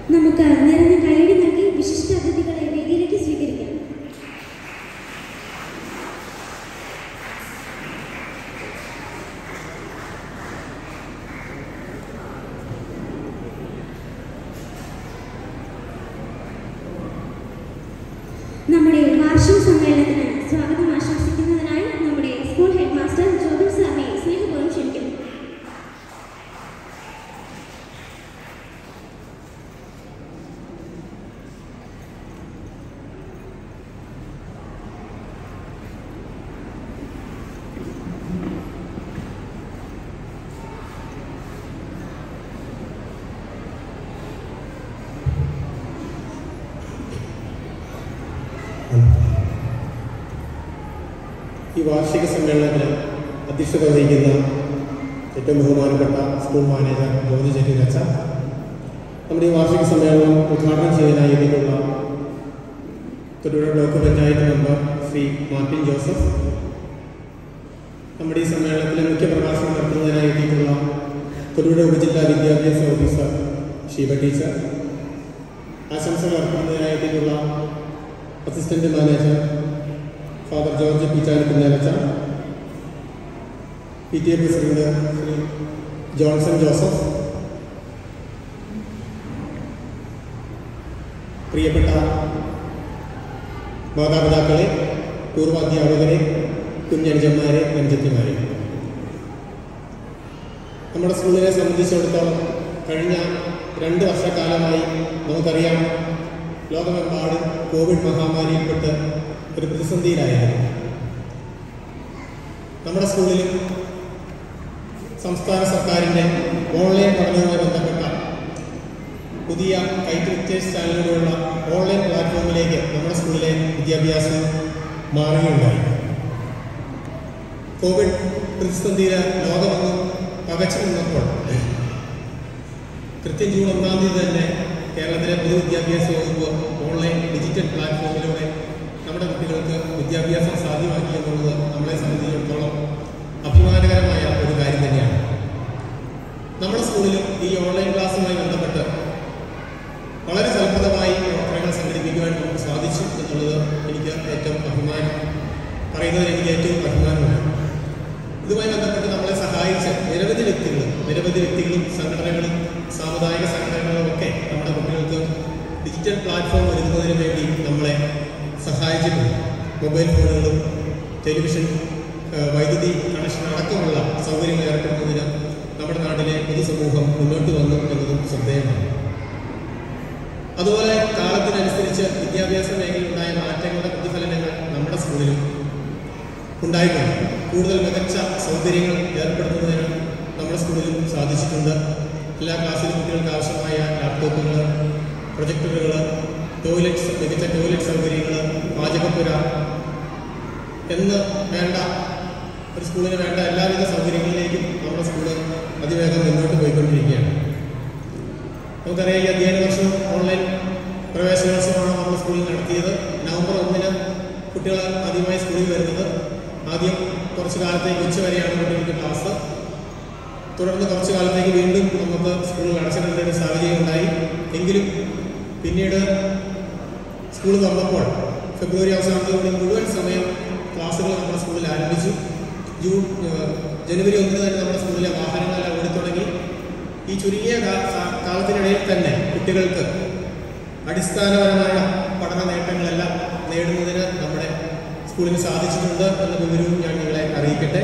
നമുക്ക് നിറഞ്ഞ കൈയടി നൽകി വിശിഷ്ട അതിഥികളെ വേദിയിലേക്ക് സ്വീകരിക്കാം നമ്മുടെ വാർഷിക സമ്മേളനത്തിന് സ്വാഗതം ആശംസിക്കുന്നതിനായി നമ്മുടെ സ്കൂൾ ഹെഡ് മാസ്റ്റർ ജോബിൻ സാറിനെ സ്നേഹപൂർവ്വം ക്ഷണിക്കുന്നു ഈ വാർഷിക സമ്മേളനത്തിന് അധ്യക്ഷത വഹിക്കുന്ന ഏറ്റവും ബഹുമാനപ്പെട്ട സ്കൂൾ മാനേജർ ജ്യോതി ചെട്ടിരച്ച നമ്മുടെ ഈ വാർഷിക സമ്മേളനം ഉദ്ഘാടനം ചെയ്യാനായി എത്തിയിട്ടുള്ള Thodupuzha block panchayat member Shri Martin Joseph നമ്മുടെ ഈ സമ്മേളനത്തിലെ മുഖ്യ പ്രഭാഷണം നടത്തുന്നതിനായി എത്തിയിട്ടുള്ള തൊടുപുഴ ഉപജില്ലാ വിദ്യാഭ്യാസ ഓഫീസർ ഷീബ ടീച്ചർ ആശംസകൾ അർപ്പിക്കുന്നതിനായി എത്തിയിട്ടുള്ള അസിസ്റ്റന്റ് മാനേജർ ഫാദർ ജോർജ് പീച്ചാനിക്കുന്നേലച്ച P T A president Shri Johnson Joseph പ്രിയപ്പെട്ട മാതാപിതാക്കളെ പൂർവാധ്യാപകരെ കുഞ്ഞനുജന്മാരെ അനുജത്തിമാരെ നമ്മുടെ സ്കൂളിനെ സംബന്ധിച്ചിടത്തോളം കഴിഞ്ഞ രണ്ട് വർഷക്കാലമായി നമുക്കറിയാം ലോകമെമ്പാടും കോവിഡ് മഹാമാരിയിൽപ്പെട്ട് ഒരു പ്രതിസന്ധിയിലായിരുന്നു നമ്മുടെ സ്കൂളിലും സംസ്ഥാന സർക്കാരിൻ്റെ ഓൺലൈൻ പഠനവുമായി ബന്ധപ്പെട്ട പുതിയ കൈറ്റ് വിക്ടേഴ്സ് ചാനലിലൂടെയുള്ള ഓൺലൈൻ പ്ലാറ്റ്ഫോമിലേക്ക് നമ്മുടെ സ്കൂളിലെ വിദ്യാഭ്യാസം മാറുകയുണ്ടായി കോവിഡ് പ്രതിസന്ധിയിൽ ലോകമെങ്ങും പകച്ചു നിന്നപ്പോൾ കൃത്യം ജൂൺ ഒന്നാം തീയതി തന്നെ കേരളത്തിലെ പൊതുവിദ്യാഭ്യാസ വകുപ്പ് ഓൺലൈൻ ഡിജിറ്റൽ പ്ലാറ്റ്ഫോമിലൂടെ നമ്മുടെ കുട്ടികൾക്ക് വിദ്യാഭ്യാസം സാധ്യമാക്കി എന്നുള്ളത് നമ്മളെ സംബന്ധിച്ചിടത്തോളം അഭിമാനകരമായ ഒരു കാര്യം തന്നെയാണ് നമ്മുടെ സ്കൂളിലും ഈ ഓൺലൈൻ ക്ലാസ്സുമായി ബന്ധപ്പെട്ട് വളരെ ഫലപ്രദമായി പ്രവർത്തനങ്ങൾ സംഘടിപ്പിക്കുവാൻ നമുക്ക് സാധിച്ചു എന്നുള്ളത് എനിക്ക് ഏറ്റവും അഭിമാനം പറയുന്നതിൽ എനിക്ക് ഏറ്റവും അഭിമാനമുണ്ട് ഇതുമായി ബന്ധപ്പെട്ട് നമ്മളെ സഹായിച്ച നിരവധി വ്യക്തികളും നിരവധി വ്യക്തികളും സംഘടനകളും സാമുദായിക സംഘടനകളും ഒക്കെ നമ്മുടെ കുട്ടികൾക്ക് ഡിജിറ്റൽ പ്ലാറ്റ്ഫോം ഒരുക്കുന്നതിന് വേണ്ടി നമ്മളെ സഹായിച്ചിട്ടുണ്ട് മൊബൈൽ ഫോണുകളും ടെലിവിഷൻ ആ, വൈദ്യുതി കണക്ഷൻ അടക്കമുള്ള സൗകര്യങ്ങൾ ഏർപ്പെടുത്തുന്നതിന് നമ്മുടെ നാട്ടിലെ പൊതുസമൂഹം മുന്നോട്ട് വന്നു എന്നതും ശ്രദ്ധേയമാണ് അതുപോലെ കാലത്തിനനുസരിച്ച് വിദ്യാഭ്യാസ മേഖലയിലുണ്ടായ മാറ്റങ്ങളുടെ പ്രതിഫലനങ്ങൾ നമ്മുടെ സ്കൂളിലും ഉണ്ടായിട്ടുണ്ട് കൂടുതൽ മികച്ച സൗകര്യങ്ങൾ ഏർപ്പെടുത്തുന്നതിന് നമ്മുടെ സ്കൂളിലും സാധിച്ചിട്ടുണ്ട് എല്ലാ ക്ലാസ്സിലും കുട്ടികൾക്ക് ആവശ്യമായ ലാപ്ടോപ്പുകൾ പ്രൊജക്ടറുകൾ ടോയ്ലറ്റ്സ് മികച്ച ടോയ്ലറ്റ് സൗകര്യങ്ങൾ പാചകപ്പുര എന്ന് വേണ്ട ഒരു സ്കൂളിന് വേണ്ട എല്ലാവിധ സൗകര്യങ്ങളിലേക്കും നമ്മുടെ സ്കൂള് അതിവേഗം മുന്നോട്ട് പോയിക്കൊണ്ടിരിക്കുകയാണ് നമുക്കറിയാം ഈ അധ്യയന വർഷം ഓൺലൈൻ പ്രവേശനോത്സവമാണ് നമ്മുടെ സ്കൂളിൽ നടത്തിയത് നവംബർ ഒന്നിന് കുട്ടികൾ ആദ്യമായി സ്കൂളിൽ വരുന്നത് ആദ്യം കുറച്ച് കാലത്തേക്ക് ഉച്ച വരെയാണ് കുട്ടികൾക്ക് ക്ലാസ് തുടർന്ന് കുറച്ച് കാലത്തേക്ക് വീണ്ടും നമുക്ക് സ്കൂളിൽ അടച്ചിടേണ്ട ഒരു സാഹചര്യം ഉണ്ടായി എങ്കിലും പിന്നീട് സ്കൂൾ തുറന്നപ്പോൾ ഫെബ്രുവരി അവസാനത്തോടെ മുഴുവൻ സമയം ക്ലാസ്സുകൾ നമ്മുടെ സ്കൂളിൽ ആരംഭിച്ചു ജൂൺ ഏഹ്, ജനുവരി ഒന്നിന് തന്നെ നമ്മുടെ സ്കൂളിലെ വാഹനങ്ങളെല്ലാം ഓടിത്തുടങ്ങി ഈ ചുരുങ്ങിയ കാ- കാ- കാലത്തിനിടയിൽ തന്നെ കുട്ടികൾക്ക് അടിസ്ഥാനപരമായ പഠന നേട്ടങ്ങളെല്ലാം നേടുന്നതിന് നമ്മുടെ സ്കൂളിന് സാധിച്ചിട്ടുണ്ട് എന്ന വിവരവും ഞാൻ നിങ്ങളെ അറിയിക്കട്ടെ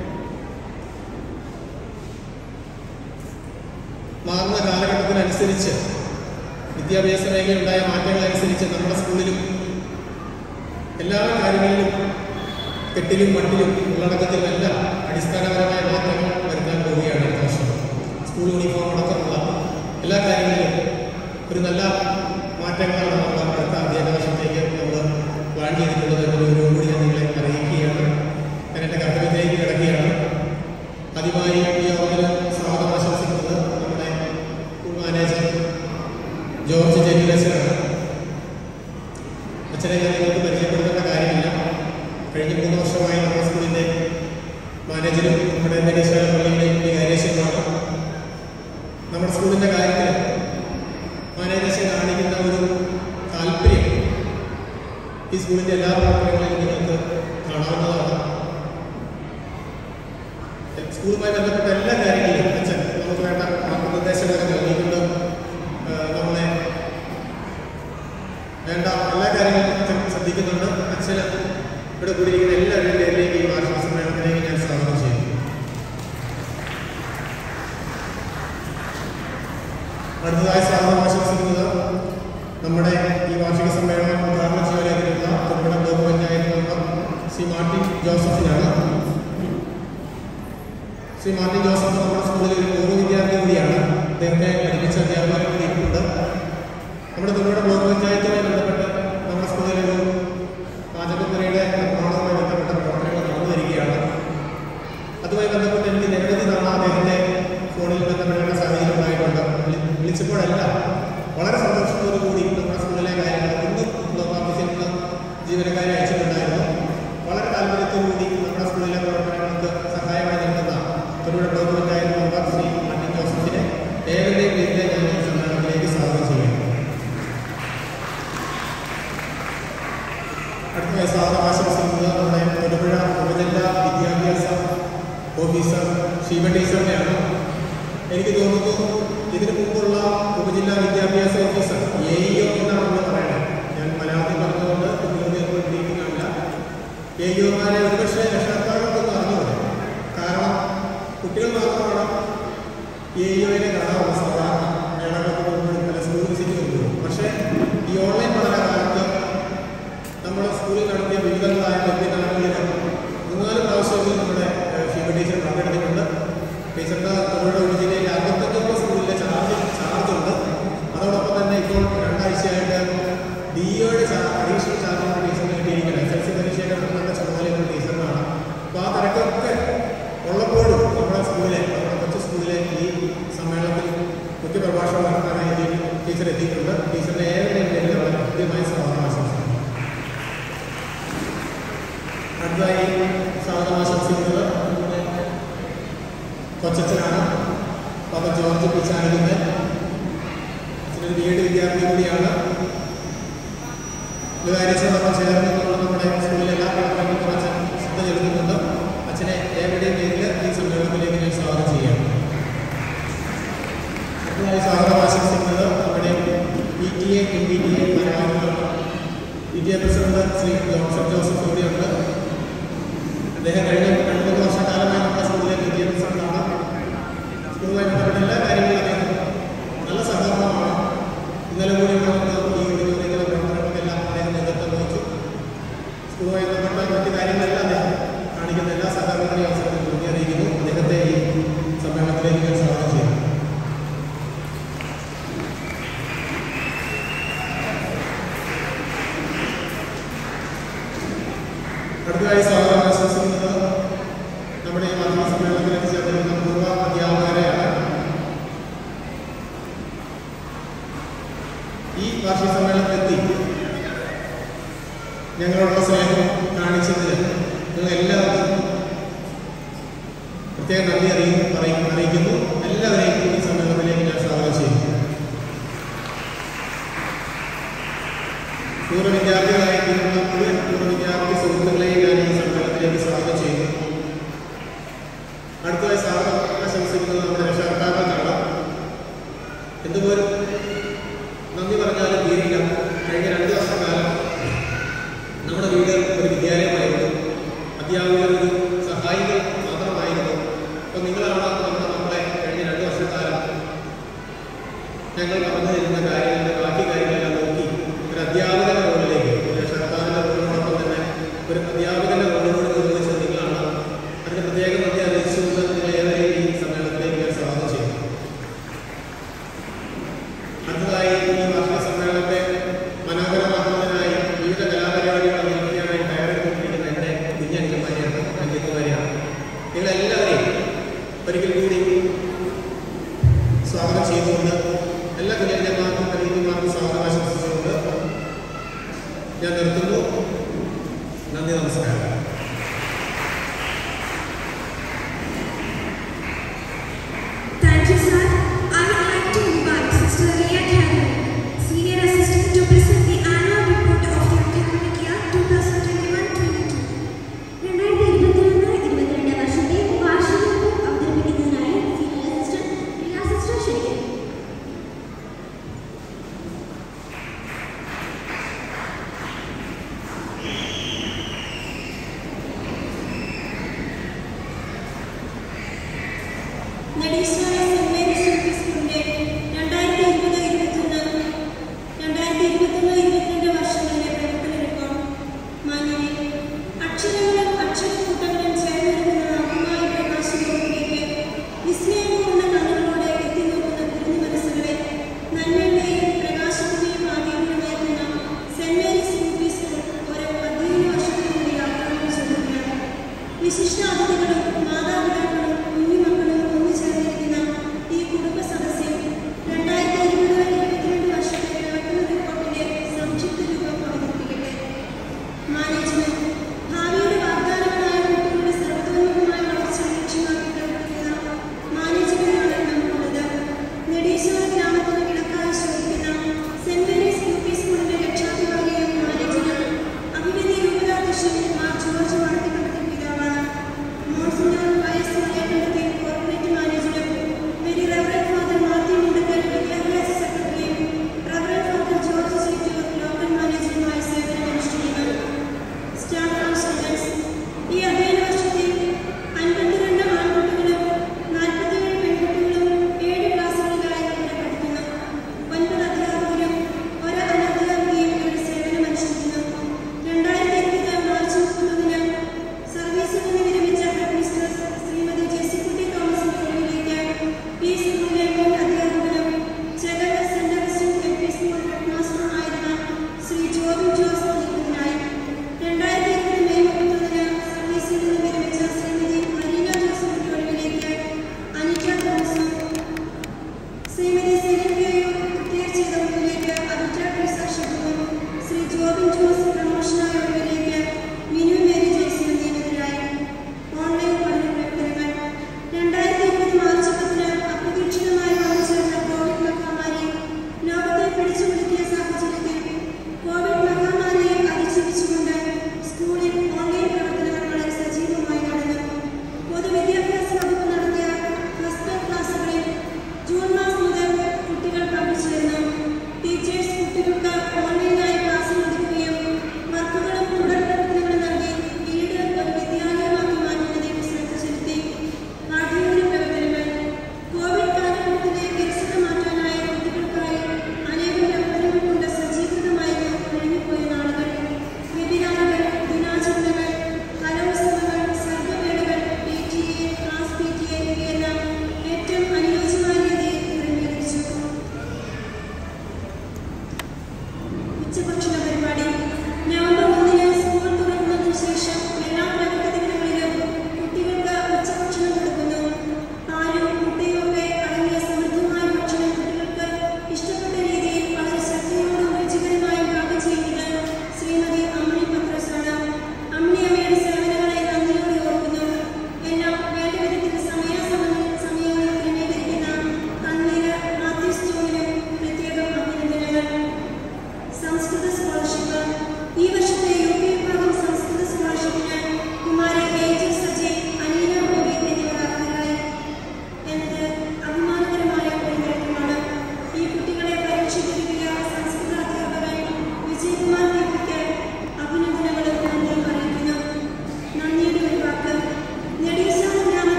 മാറുന്ന കാലഘട്ടത്തിനനുസരിച്ച് വിദ്യാഭ്യാസ മേഖലയിലുണ്ടായ മാറ്റങ്ങളനുസരിച്ച് നമ്മുടെ സ്കൂളിലും എല്ലാ കാര്യങ്ങളിലും കെട്ടിലും മട്ടിലും ഉള്ളടക്കത്തിലും എല്ലാം അടിസ്ഥാനപരമായ മാറ്റങ്ങൾ വരുത്താൻ പോവുകയാണ് അടുത്ത വർഷം സ്കൂൾ യൂണിഫോം അടക്കമുള്ള എല്ലാ കാര്യങ്ങളിലും ഒരു നല്ല മാറ്റങ്ങളാണ് നമ്മൾ അടുത്ത അധ്യയന വർഷത്തേക്ക് നമ്മൾ പ്ലാൻ ചെയ്തിട്ടുള്ളത് എന്ന വിവരവും കൂടി ഞാൻ നിങ്ങളെ അറിയിക്കുകയാണ് ഞാൻ എൻ്റെ കർത്തവ്യത്തിലേക്ക് കിടക്കുകയാണ് ആദ്യമായി ഈ യോഗത്തിന് സ്വാഗതം ആശംസിക്കുന്നത് നമ്മുടെ സ്കൂൾ മാനേജർ ജോർജ് ജെനിലസനാണ് അച്ഛനെ ഞാൻ നിങ്ങൾക്ക് പരിചയപ്പെടുത്തേണ്ട കാര്യമില്ല കഴിഞ്ഞ മൂന്ന് വർഷമായി നമ്മുടെ സ്കൂളിൻ്റെ മാനേജരും നമ്മുടെ നെഗേശ്വര പള്ളിയുടെ വികാരേശ്വരമാണ് നമ്മുടെ സ്കൂളിൻ്റെ കാര്യത്തിൽ മാനേജേഷൻ കാണിക്കുന്ന ഒരു താല്പര്യം ഈ സ്കൂളിൻ്റെ എല്ലാ പ്രവർത്തനങ്ങളിലും നിങ്ങൾക്ക് കാണാവുന്നതാണ് സ്കൂളുമായി ബന്ധപ്പെട്ട എല്ലാ കാര്യങ്ങളിലും അച്ഛൻ നമുക്ക് വേണ്ട മാർഗനിർദ്ദേശങ്ങളൊക്കെ നൽകിക്കൊണ്ട് ആ, നമ്മളെ വേണ്ട എല്ലാ കാര്യങ്ങളും അച്ഛൻ ശ്രദ്ധിക്കുന്നുണ്ട് അച്ഛന് ഇവിടെ കൂടിയിരിക്കുന്ന എല്ലാവരുടെയും പേരിലേക്ക് ഈ വാർഷിക സമ്മേളനത്തിലേക്ക് ഞാൻ സ്വാഗതം ചെയ്യുന്നു അടുത്തതായി സ്വാഗതം ആശംസിക്കുന്നത് നമ്മുടെ ഈ വാർഷിക സമ്മേളനം ഉദ്ഘാടനം ചെയ്യാനായിട്ടുള്ള Thodupuzha block panchayat member Shri Martin ജോസഫിനാണ് ശ്രീ മാർട്ടിൻ ജോസഫ് നമ്മുടെ സ്കൂളിലെ ഒരു പൂർവ്വ വിദ്യാർത്ഥി കൂടിയാണ് അദ്ദേഹത്തെ പഠിപ്പിച്ച അധ്യാപകർ കൂടി ഇരിപ്പുണ്ട് നമ്മുടെ തൊടുപുഴ ബ്ലോക്ക് പഞ്ചായത്തുമായി ബന്ധപ്പെട്ട് നമ്മുടെ സ്കൂളിലെ ഒരു പാചകപ്പുരയുടെ നിർമ്മാണവുമായി ബന്ധപ്പെട്ട പ്രവർത്തനങ്ങൾ നടന്നു വരികയാണ് അതുമായി ബന്ധപ്പെട്ട് എനിക്ക് നിരവധി തവണ അദ്ദേഹത്തെ ഫോണിൽ ബന്ധപ്പെടേണ്ട സാഹചര്യം ഉണ്ടായിട്ടുണ്ട് വിളി- വിളിച്ചപ്പോഴല്ല വളരെ സന്തോഷത്തോടു കൂടി നമ്മുടെ സ്കൂളിലെ കാര്യങ്ങൾ ഇന്നും ബ്ലോക്ക് ഓഫീസിലുള്ള ജീവനക്കാരെ അയച്ചിട്ടുണ്ടായിരുന്നു വളരെ താല്പര്യത്തോടു കൂടി നമ്മുടെ സ്കൂളിലെ പ്രവർത്തനങ്ങൾക്ക് സഹായമായി നിൽക്കുന്ന Thodupuzha block panchayat member Shri Martin ജോസഫിനെ ഏവരുടെയും പേരിലെ ഞാൻ ഈ സമ്മേളനത്തിലേക്ക് സ്വാഗതം ചെയ്യുന്നു അടുത്തതായി സ്വാഗതം ആശംസിക്കുന്നത് നമ്മുടെ തൊടുപുഴ ഉപജില്ലാ വിദ്യാഭ്യാസ ഓഫീസർ ശിവ ടീച്ചറിനെയാണ് എനിക്ക് തോന്നുന്നു ഇതിനു മുമ്പുള്ള ഉപജില്ലാ വിദ്യാഭ്യാസ ഓഫീസർ എ ഇ ഒ എന്നാണ് നമ്മൾ പറയുന്നത് ഞാൻ മലയാളത്തിൽ പറഞ്ഞതുകൊണ്ട് കുട്ടികൾക്ക് പിടിക്കുന്നതല്ല എ ഇ ഒമാരെ ഒരുപക്ഷെ രക്ഷകർത്താക്കൾക്കൊന്നും അറിഞ്ഞുകൂടെ കാരണം കുട്ടികൾ മാത്രമാണ് എ ഇ ഒയിനെ കാണാറുള്ള സാധാരണ മേളകൾക്ക് പോകുമ്പോഴും പല സ്കൂൾ വിസിറ്റ് വരുമ്പോഴും പക്ഷേ ഈ ഓൺലൈൻ പഠനകാലത്ത് നമ്മുടെ സ്കൂളിൽ നടത്തിയ വിവിധങ്ങളായ വെബിനാറുകളിൽ മൂന്നാല് പ്രാവശ്യമെങ്കിലും നമ്മുടെ ഏഹ്, ശിവ ടീച്ചർ പങ്കെടുത്തിട്ടുണ്ട് ടീച്ചറിൻ്റെ തൊഴിലുള്ള ജില്ലയിലെ അറുപത്തഞ്ചോളം സ്കൂളിലെ ചാർജ് ചാർജ് ഉണ്ട് അതോടൊപ്പം തന്നെ ഇപ്പോൾ രണ്ടാഴ്ചയായിട്ട് ഡി ഒയുടെ അഡീഷണൽ ചാർജ് ടീച്ചറിന് കിട്ടിയിരിക്കുന്നത് എസ് എൽ സി പരീക്ഷയുടെ നമ്മുടെ ചുമതലയുള്ള ടീച്ചറിനാണ് അപ്പോൾ ആ തിരക്കൊക്കെ ഉള്ളപ്പോഴും നമ്മുടെ സ്കൂളിലെ നമ്മുടെ കൊച്ചു സ്കൂളിലെ ഈ സമ്മേളനത്തിൽ മുഖ്യ പ്രഭാഷണം നടത്താനായി ഇതിൽ ടീച്ചർ എത്തിയിട്ടുണ്ട് ടീച്ചറിന്റെ ഏവരുടെയും പേരിൽ വളരെ കൃത്യമായി സ്വാഗതം ആശംസിക്കുന്നു അടുത്തതായി സ്വാഗതം ആശംസിക്കുന്നത് നമ്മുടെ കൊച്ചച്ഛനാണ് പാപ്പ ജോർജ് പിച്ചാനതിൻ്റെ അച്ഛനൊരു ബി എഡ് വിദ്യാർത്ഥി കൂടിയാണ് വികാരിച്ചതോടൊപ്പം ചേർന്ന് നമ്മുടെ സ്കൂളിലെ എല്ലാ പ്രവർത്തനങ്ങൾക്കും അച്ഛൻ ശ്രദ്ധ ചെലുത്തുന്നുണ്ട് അച്ഛനെ ഏവരുടെയും പേരിൽ ഈ സമ്മേളനത്തിലേക്ക് ഞാൻ സ്വാഗതം ചെയ്യാം അടുത്തതായി സ്വാഗതം ആശംസിക്കുന്നത് നമ്മുടെ P T A M P T A Malayalam P T A president Shri Joseph Joseph കൂടിയുണ്ട് അദ്ദേഹം കഴിഞ്ഞ രണ്ട് മൂന്ന് വർഷക്കാലമായി നമ്മുടെ സ്കൂളിലെ പി ടി എ പ്രസിഡന്റാണ് സ്കൂളുമായി ബന്ധപ്പെട്ട എല്ലാ കാര്യങ്ങളും അദ്ദേഹം നല്ല സഹകരണമാണ് ഇന്നലെ കൂടി ഇവിടെ വന്ന് ഈ ഓഡിറ്റോറിയത്തിലെ പ്രവർത്തനങ്ങൾക്കെല്ലാം അദ്ദേഹം നേതൃത്വം വഹിച്ചു സ്കൂളുമായി ബന്ധപ്പെട്ട മറ്റു കാര്യങ്ങളെല്ലാം അദ്ദേഹം കാണിക്കുന്ന എല്ലാ സഹകരണങ്ങളെയും അവസരത്തിൽ നന്ദി അറിയിക്കുന്നു അദ്ദേഹത്തെ ഈ സമ്മേളനത്തിലേക്ക് ഞാൻ സ്വാഗതം ചെയ്യുന്നു അടുത്തതായി സ്വാഗതം ആശംസിക്കുന്നത് നമ്മുടെ ഈ മാധ്യമ സമ്മേളനത്തിൽ എത്തിച്ചേർന്നിരുന്ന പൂർവ്വ അധ്യാപകരെയാണ് ഈ വാർഷിക സമ്മേളനത്തിലെത്തി ഞങ്ങളോടുള്ള സ്നേഹം കാണിച്ചതിന് നിങ്ങൾ എല്ലാവർക്കും പ്രത്യേകം നന്ദി അറിയിക്കുന്നു പറയും അറിയിക്കുന്നു എല്ലാവരെയും ഈ സമ്മേളനത്തിലേക്ക് ഞാൻ സ്വാഗതം ചെയ്യുന്നു പൂർവ്വ വിദ്യാർത്ഥികളായിട്ടുള്ള മുഴുവൻ പൂർവ്വ വിദ്യാർത്ഥി സുഹൃത്തുക്കളെയും ഞാൻ ഈ സമ്മേളനത്തിലേക്ക് സ്വാഗതം ചെയ്യുന്നു അടുത്തതായി സ്വാഗതം ആശംസിക്കുന്നത് നമ്മുടെ രക്ഷകർത്താക്കൾക്കാണ് എന്തുപോലും നന്ദി പറഞ്ഞാലും തീരില്ല കഴിഞ്ഞ രണ്ട് വർഷക്കാലം നമ്മുടെ വീട് ഒരു വിദ്യാലയമായിരുന്നു അധ്യാപകർ ഒരു സഹായികൾ മാത്രമായിരുന്നു അപ്പോൾ നിങ്ങളാണ് നമ്മുടെ നമ്മളെ കഴിഞ്ഞ രണ്ട് വർഷക്കാലം ഞങ്ങൾ പറഞ്ഞു തരുന്ന കാര്യങ്ങളുടെ ബാക്കി കാര്യങ്ങളെല്ലാം നോക്കി ഒരു അധ്യാപകന്റെ റോളിലേക്ക് ഒരു സർക്കാരിന്റെ റോളിനോടൊപ്പം തന്നെ ഒരു അധ്യാപകന്റെ റോളിനോട് നിർവഹിച്ചത് നിങ്ങളാണ് അതിന് പ്രത്യേകം നന്ദി അറിയിച്ചുകൊണ്ട് നിങ്ങൾ ഏവരെയും ഈ സമ്മേളനത്തിലേക്ക് ഞാൻ സ്വാഗതം ചെയ്യുന്നു അടുത്തതായി ഈ വാർഷിക സമ്മേളനത്തെ മനോഹരമാക്കുന്നതിനായി വിവിധ കലാപരിപാടികൾ അവതരിപ്പിക്കാനായി തയ്യാറെടുത്തുകൊണ്ടിരിക്കുന്ന എൻ്റെ കുഞ്ഞനുജന്മാരെയാണ് അഞ്ചന്മാരെയാണ് നിങ്ങളെല്ലാവരെയും ഒരിക്കൽ കൂടി സ്വാഗതം ചെയ്തുകൊണ്ട് എല്ലാ കുഞ്ഞന്മാർക്കും കരീതിമാർക്കും സ്വാഗതം ആശംസിച്ചുകൊണ്ട് ഞാൻ നിർത്തുന്നു നന്ദി നമസ്കാരം Thank you, sir. I would like to invite Sister Ria Karen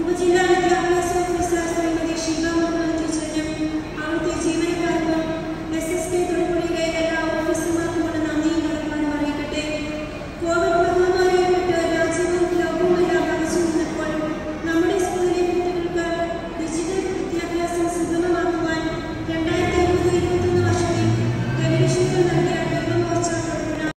ഉപജില്ലാ വിദ്യാഭ്യാസ ഓഫീസർ ശ്രീമതി ഷീബ മുഹമ്മദ്